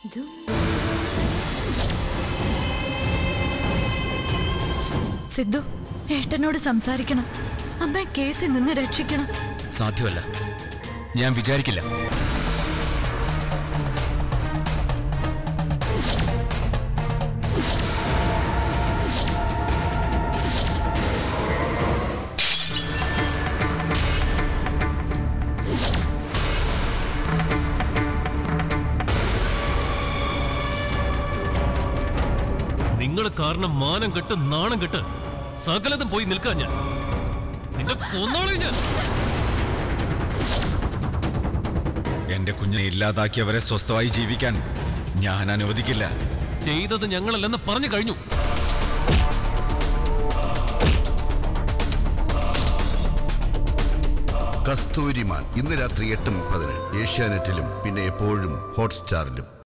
സിദ്ധു ഏട്ടനോട് സംസാരിക്കണം അമ്മ കേസിൽ നിന്ന് രക്ഷിക്കണം സാധ്യമല്ല ഞാൻ വിചാരിക്കില്ല നിങ്ങൾ കാരണം മാനം കെട്ട് നാണം കെട്ട് സകലതും പോയി നിൽക്കാൻ ഞാൻ നിന്നെ കൊന്നോളെ ഞാൻ എന്റെ കുഞ്ഞിനെ ഇല്ലാതാക്കിയവരെ സ്വസ്ഥമായി ജീവിക്കാൻ ഞാൻ അനുവദിക്കില്ല ചെയ്തത് ഞങ്ങളല്ലെന്ന് പറഞ്ഞു കഴിഞ്ഞു കസ്തൂരിമാൻ ഇന്ന് രാത്രി എട്ട് മുപ്പതിന് ഏഷ്യാനെറ്റിലും പിന്നെ എപ്പോഴും ഹോട്ട്സ്റ്റാറിലും